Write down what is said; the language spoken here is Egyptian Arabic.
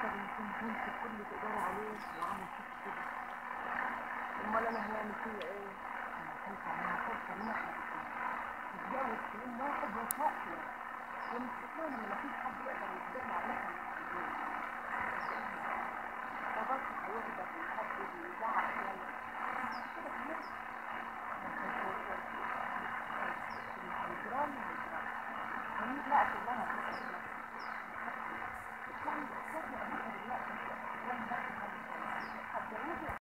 اكتر يمكن كنت كل تقدري عليه وعمل فيك كده امال انا هنعمل فيا ايه؟ انا خايفه عليها فرصه ان احنا نتجوز في يوم واحد وفاقيه ومش فاكره ان مفيش حد يقدر يتبنى عليها فبس هيغضب ويحدد ويزعق شويه كده كده هيجران هيجران لا كلها